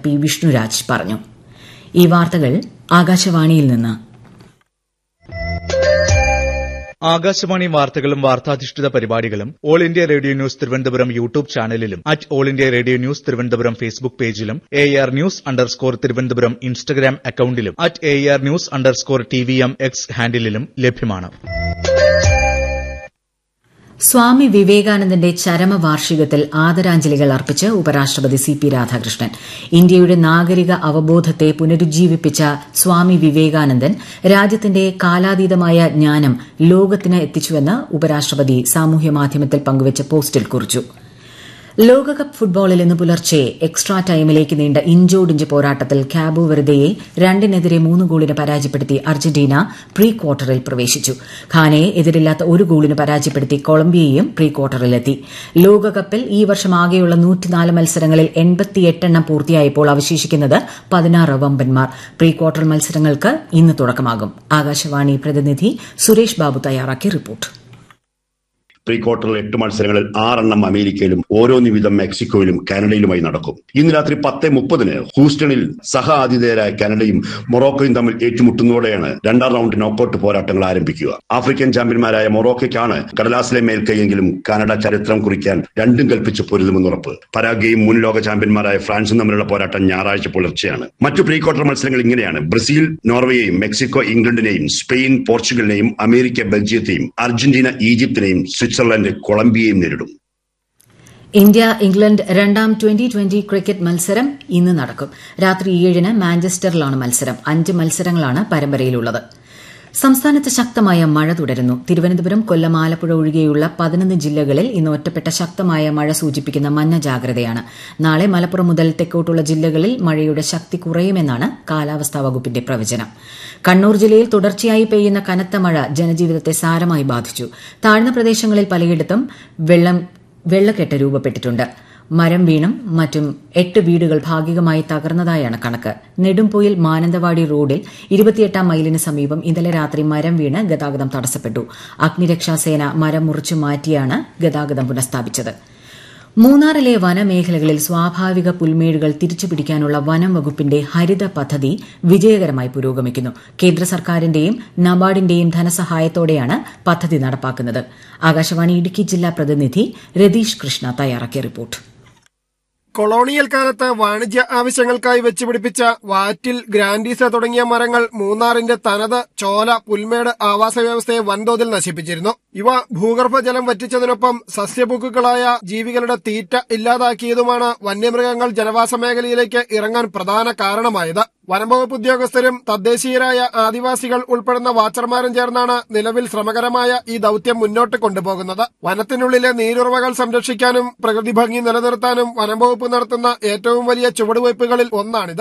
P Vishnuraj പറഞ്ഞു ഈ വാർത്തകൾ ആകാശവാണിയിൽ നിന്ന് ആകാശവാണി വാർത്തകളും വാർത്താധിഷ്ഠിത പരിപാടികളും All India Radio News Thiruvananthapuram YouTube ചാനലിലും at All India Radio News Thiruvananthapuram Facebook പേജിലും A R news underscore Thiruvananthapuram Instagram അക്കൌണ്ടിലും at A R news underscore T V M X ഹാൻഡിലും ലഭ്യമാണ് സ്വാമി വിവേകാനന്ദന്റെ ചരമവാർഷികത്തിൽ ആദരാഞ്ജലികൾ അർപ്പിച്ച് ഉപരാഷ്ട്രപതി സി പി രാധാകൃഷ്ണൻ ഇന്ത്യയുടെ നാഗരിക അവബോധത്തെ പുനരുജ്ജീവിപ്പിച്ച സ്വാമി വിവേകാനന്ദൻ രാജ്യത്തിന്റെ കാലാതീതമായ ജ്ഞാനം ലോകത്തിന് എത്തിച്ചുവെന്ന് ഉപരാഷ്ട്രപതി സാമൂഹ്യമാധ്യമത്തിൽ പങ്കുവച്ച പോസ്റ്റിൽ കുറിച്ചു ലോകകപ്പ് ഫുട്ബോളിൽ ഇന്ന് പുലർച്ചെ എക്സ്ട്രാ ടൈമിലേക്ക് നീണ്ട ഇഞ്ചോടിഞ്ച് പോരാട്ടത്തിൽ ക്യാബോ വെറുതെയെ രണ്ടിനെതിരെ മൂന്ന് ഗോളിന് പരാജയപ്പെടുത്തി അർജന്റീന പ്രീ ക്വാർട്ടറിൽ പ്രവേശിച്ചു ഖാനയെ എതിരില്ലാത്ത ഒരു ഗോളിന് പരാജയപ്പെടുത്തി കൊളംബിയയും പ്രീ ക്വാർട്ടറിലെത്തി ലോകകപ്പിൽ ഈ വർഷം ആകെയുള്ള നൂറ്റിനാല് മത്സരങ്ങളിൽ എൺപത്തിയെട്ടെണ്ണം പൂർത്തിയായപ്പോൾ അവശേഷിക്കുന്നത് പതിനാറ് വമ്പന്മാർ പ്രീ ക്വാർട്ടർ മത്സരങ്ങൾക്ക് ഇന്ന് തുടക്കമാകും ആകാശവാണി പ്രതിനിധി സുരേഷ് ബാബു തയ്യാറാക്കിയ റിപ്പോർട്ട് പ്രീ ക്വാർട്ടറിൽ എട്ട് മത്സരങ്ങളിൽ ആറെണ്ണം അമേരിക്കയിലും ഓരോന്ന് വീതം മെക്സിക്കോയിലും കാനഡയിലുമായി നടക്കും ഇന്ന് രാത്രി പത്ത് മുപ്പതിന് ഹൂസ്റ്റണിൽ സഹ ആതിഥേയരായ കാനഡയും മൊറോക്കോയും തമ്മിൽ ഏറ്റുമുട്ടുന്നതോടെയാണ് രണ്ടാം റൗണ്ട് നോക്കൌട്ട് പോരാട്ടങ്ങൾ ആരംഭിക്കുക ആഫ്രിക്കൻ ചാമ്പ്യന്മാരായ മൊറോക്കയ്ക്കാണ് കടലാസിലെ മേൽക്കൈയെങ്കിലും കാനഡ ചരിത്രം കുറിക്കാൻ രണ്ടും കൽപ്പിച്ച് പൊരുതുമെന്ന് ഉറപ്പ് പരാഗയും മുൻ ലോക ചാമ്പ്യന്മാരായ ഫ്രാൻസും തമ്മിലുള്ള പോരാട്ടം ഞായറാഴ്ച പുലർച്ചെയാണ് മറ്റു പ്രീ ക്വാർട്ടർ മത്സരങ്ങൾ ഇങ്ങനെയാണ് ബ്രസീൽ നോർവേയെയും മെക്സിക്കോ ഇംഗ്ലണ്ടിനെയും സ്പെയിൻ പോർച്ചുഗലിനെയും അമേരിക്ക ബെൽജിയത്തെയും അർജന്റീന ഈജിപ്തിനെയും സ്വിറ്റ്സർലൻഡ് കൊളംബിയയും നേരിടും ഇന്ത്യ ഇംഗ്ലണ്ട് രണ്ടാം ട്വന്റി ട്വന്റി ക്രിക്കറ്റ് മത്സരം ഇന്ന് നടക്കും രാത്രി ഏഴിന് മാഞ്ചസ്റ്ററിലാണ് മത്സരം അഞ്ച് മത്സരങ്ങളാണ് പരമ്പരയിലുള്ളത് സംസ്ഥാനത്ത് ശക്തമായ മഴ തുടരുന്നു തിരുവനന്തപുരം കൊല്ലം ആലപ്പുഴ ഒഴികെയുള്ള പതിനൊന്ന് ജില്ലകളിൽ ഇന്ന് ഒറ്റപ്പെട്ട ശക്തമായ മഴ സൂചിപ്പിക്കുന്ന മഞ്ഞ ജാഗ്രതയാണ് നാളെ മലപ്പുറം മുതൽ തെക്കോട്ടുള്ള ജില്ലകളിൽ മഴയുടെ ശക്തി കുറയുമെന്നാണ് കാലാവസ്ഥാ വകുപ്പിന്റെ പ്രവചനം കണ്ണൂർ ജില്ലയിൽ തുടർച്ചയായി പെയ്യുന്ന കനത്ത മഴ ജനജീവിതത്തെ സാരമായി ബാധിച്ചു താഴ്ന്ന പ്രദേശങ്ങളിൽ പലയിടത്തും വെള്ളം വെള്ളക്കെട്ട് രൂപപ്പെട്ടിട്ടുണ്ട് മരം വീണും മറ്റും എട്ട് വീടുകൾ ഭാഗികമായി തകർന്നതായാണ് കണക്ക് നെടുംപൊയിൽ മാനന്തവാടി റോഡിൽ ഇരുപത്തിയെട്ടാം മൈലിന് സമീപം ഇന്നലെ രാത്രി മരം വീണ് ഗതാഗതം തടസ്സപ്പെട്ടു അഗ്നിരക്ഷാസേന മരം മുറിച്ചു മാറ്റിയാണ് ഗതാഗതം പുനഃസ്ഥാപിച്ചത് മൂന്നാറിലെ വനമേഖലകളിൽ സ്വാഭാവിക പുൽമേടുകൾ തിരിച്ചുപിടിക്കാനുള്ള വനം വകുപ്പിന്റെ ഹരിത പദ്ധതി വിജയകരമായി പുരോഗമിക്കുന്നു കേന്ദ്ര സർക്കാരിന്റെയും നബാർഡിന്റെയും ധനസഹായത്തോടെയാണ് പദ്ധതി നടപ്പാക്കുന്നത് ആകാശവാണി ഇടുക്കി ജില്ലാ പ്രതിനിധി രതീഷ് കൃഷ്ണ തയ്യാറാക്കിയ റിപ്പോർട്ട് കൊളോണിയൽ കാലത്ത് വാണിജ്യ ആവശ്യങ്ങൾക്കായി വെച്ചുപിടിപ്പിച്ച വാറ്റിൽ ഗ്രാൻഡീസ തുടങ്ങിയ മരങ്ങൾ മൂന്നാറിന്റെ തനത് ചോല പുൽമേട് ആവാസ വ്യവസ്ഥയെ വൻതോതിൽ നശിപ്പിച്ചിരുന്നു ഇവ ഭൂഗർഭജലം വറ്റിച്ചതിനൊപ്പം സസ്യഭുക്കുകളായ ജീവികളുടെ തീറ്റ ഇല്ലാതാക്കിയതുമാണ് വന്യമൃഗങ്ങൾ ജനവാസ മേഖലയിലേക്ക് ഇറങ്ങാൻ പ്രധാന കാരണമായത് വനംവകുപ്പ് ഉദ്യോഗസ്ഥരും തദ്ദേശീയരായ ആദിവാസികൾ ഉൾപ്പെടുന്ന വാച്ചർമാരും ചേർന്നാണ് നിലവിൽ ശ്രമകരമായ ഈ ദൌത്യം മുന്നോട്ട് കൊണ്ടുപോകുന്നത് വനത്തിനുള്ളിലെ നീരുറവകൾ സംരക്ഷിക്കാനും പ്രകൃതി ഭംഗി നിലനിർത്താനും വനംവകുപ്പ് നടത്തുന്ന ഏറ്റവും വലിയ ചുവടുവയ്പ്പുകളിൽ ഒന്നാണിത്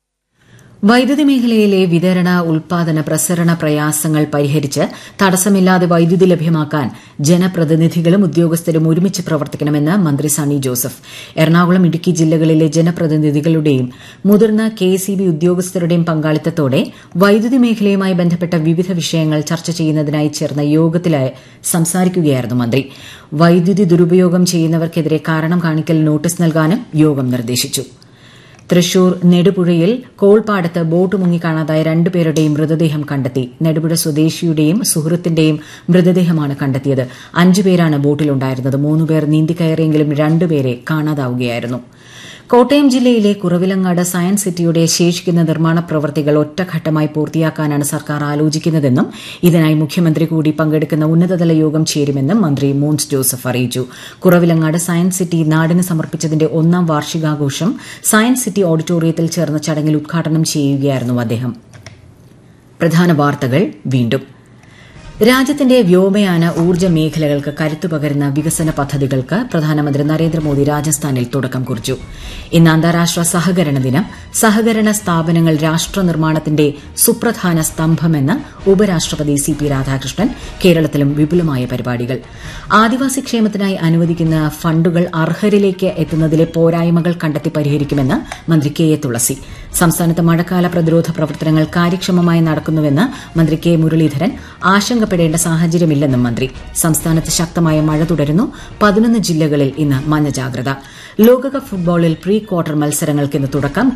വൈദ്യുതി മേഖലയിലെ വിതരണ ഉൽപാദന പ്രസരണ പ്രയാസങ്ങൾ പരിഹരിച്ച് തടസ്സമില്ലാതെ വൈദ്യുതി ലഭ്യമാക്കാൻ ജനപ്രതിനിധികളും ഉദ്യോഗസ്ഥരും ഒരുമിച്ച് പ്രവർത്തിക്കണമെന്ന് മന്ത്രി സണ്ണി ജോസഫ് എറണാകുളം ഇടുക്കി ജില്ലകളിലെ ജനപ്രതിനിധികളുടെയും മുതിർന്ന കെ ഉദ്യോഗസ്ഥരുടെയും പങ്കാളിത്തത്തോടെ വൈദ്യുതി മേഖലയുമായി ബന്ധപ്പെട്ട വിവിധ വിഷയങ്ങൾ ചർച്ച ചെയ്യുന്നതിനായി ചേർന്ന യോഗത്തിൽ സംസാരിക്കുകയായിരുന്നു മന്ത്രി വൈദ്യുതി ദുരുപയോഗം ചെയ്യുന്നവർക്കെതിരെ കാരണം കാണിക്കൽ നോട്ടീസ് നൽകാനും യോഗം നിർദ്ദേശിച്ചു തൃശൂർ നെടുപുഴയിൽ കോൾപ്പാടത്ത് ബോട്ട് മുങ്ങിക്കാണാതായ രണ്ടുപേരുടെയും മൃതദേഹം കണ്ടെത്തി നെടുപുഴ സ്വദേശിയുടെയും സുഹൃത്തിന്റെയും മൃതദേഹമാണ് കണ്ടെത്തിയത് അഞ്ചുപേരാണ് ബോട്ടിലുണ്ടായിരുന്നത് മൂന്നുപേർ നീന്തിക്കയറിയെങ്കിലും രണ്ടുപേരെ കാണാതാവുകയായിരുന്നു കോട്ടയം ജില്ലയിലെ കുറവിലങ്ങാട് സയൻസ് സിറ്റിയുടെ ശേഷിക്കുന്ന നിർമ്മാണ പ്രവൃത്തികൾ ഒറ്റഘട്ടമായി പൂർത്തിയാക്കാനാണ് സർക്കാർ ആലോചിക്കുന്നതെന്നും ഇതിനായി മുഖ്യമന്ത്രി കൂടി പങ്കെടുക്കുന്ന ഉന്നതതല യോഗം ചേരുമെന്നും മന്ത്രി മോൻസ് ജോസഫ് അറിയിച്ചു കുറവിലങ്ങാട് സയൻസ് സിറ്റി നാടിന് സമർപ്പിച്ചതിന്റെ ഒന്നാം വാർഷികാഘോഷം സയൻസ് സിറ്റി ഓഡിറ്റോറിയത്തിൽ ചേർന്ന ചടങ്ങിൽ ഉദ്ഘാടനം ചെയ്യുകയായിരുന്നു അദ്ദേഹം പ്രധാന വാർത്തകൾ വീണ്ടും രാജ്യത്തിന്റെ വ്യോമയാന ഊർജ്ജ മേഖലകൾക്ക് കരുത്തു പകരുന്ന വികസന പദ്ധതികൾക്ക് പ്രധാനമന്ത്രി നരേന്ദ്രമോദി രാജസ്ഥാനിൽ തുടക്കം കുറിച്ചു ഇന്ന് അന്താരാഷ്ട്ര സഹകരണ ദിനം സഹകരണ സ്ഥാപനങ്ങൾ രാഷ്ട്ര നിർമ്മാണത്തിന്റെ സുപ്രധാന സ്തംഭമെന്ന് ഉപരാഷ്ട്രപതി സി പി രാധാകൃഷ്ണൻ കേരളത്തിലും വിപുലമായ പരിപാടികൾ ആദിവാസി ക്ഷേമത്തിനായി അനുവദിക്കുന്ന ഫണ്ടുകൾ അർഹരിലേക്ക് എത്തുന്നതിലെ പോരായ്മകൾ കണ്ടെത്തി പരിഹരിക്കുമെന്ന് മന്ത്രി കെ എ തുളസി സംസ്ഥാനത്ത് മഴക്കാല പ്രതിരോധ പ്രവർത്തനങ്ങൾ കാര്യക്ഷമമായി നടക്കുന്നുവെന്ന് മന്ത്രി കെ മുരളീധരൻ ആശങ്കപ്പെടേണ്ട സാഹചര്യമില്ലെന്നും മന്ത്രി സംസ്ഥാനത്ത് ശക്തമായ മഴ തുടരുന്നു പതിനൊന്ന് ജില്ലകളിൽ ഇന്ന് മഞ്ഞ ജാഗ്രത ലോകകപ്പ് ഫുട്ബോളിൽ പ്രീ ക്വാർട്ടർ മത്സരങ്ങൾക്ക് ഇന്ന് തുടക്കം